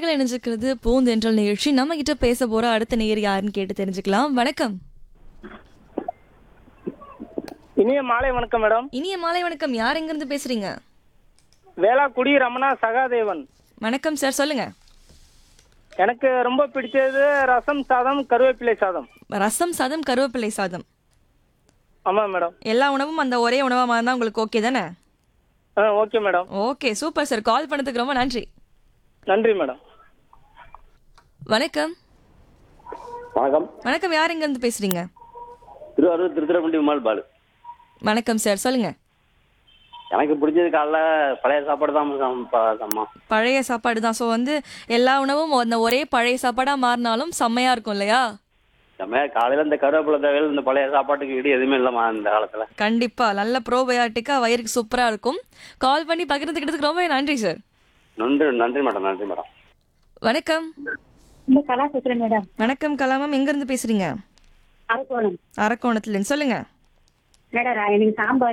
நேர்கள் இணைஞ்சிருக்கிறது பூந்தென்றல் நிகழ்ச்சி நம்ம கிட்ட பேச போற அடுத்த நேயர் யாருன்னு கேட்டு தெரிஞ்சுக்கலாம் வணக்கம் இனிய மாலை வணக்கம் மேடம் இனிய மாலை வணக்கம் யார் எங்க இருந்து பேசுறீங்க வேளாக்குடி ரமணா சகாதேவன் வணக்கம் சார் சொல்லுங்க எனக்கு ரொம்ப பிடிச்சது ரசம் சாதம் கருவேப்பிலை சாதம் ரசம் சாதம் கருவேப்பிலை சாதம் ஆமாம் மேடம் எல்லா உணவும் அந்த ஒரே உணவா இருந்தா உங்களுக்கு ஓகே தானே ஆ okay madam okay super sir call பண்ணதுக்கு ரொம்ப நன்றி நன்றி மேடம் வணக்கம் வணக்கம் வணக்கம் யார் எங்க இருந்து பேசுறீங்க திருவாரூர் திருத்துறைப்பூண்டி விமால் பாலு வணக்கம் சார் சொல்லுங்க எனக்கு பிடிச்சது காலைல பழைய சாப்பாடு தான் சம்- ப- அம்மா பழைய சாப்பாடு தான் ஸோ வந்து எல்லா உணவும் அந்த ஒரே பழைய சாப்பாடா மாறினாலும் செம்மையா இருக்கும் இல்லையா நம்ம காலையில இந்த கருவேப்பிலை தவிர இந்த பழைய சாப்பாட்டுக்கு இடி எதுவுமே இல்லைம்மா இந்த காலத்துல கண்டிப்பா நல்ல ப்ரோபயாட்டிக்கா வயிறுக்கு சூப்பரா இருக்கும் கால் பண்ணி பகிர்ந்துக்கிட்டதுக்கு ரொம்ப நன்றி சார் நன்றி நன்றி மேடம் நன்றி மேடம் வணக்கம் இந்த கலா பேசுறேன் மேடம் வணக்கம் கலாமம் எங்க இருந்து பேசுறீங்க அரக்கோணம் அரக்கோணத்துல இருந்து. சொல்லுங்க மேடம் எனக்கு சாம்பார்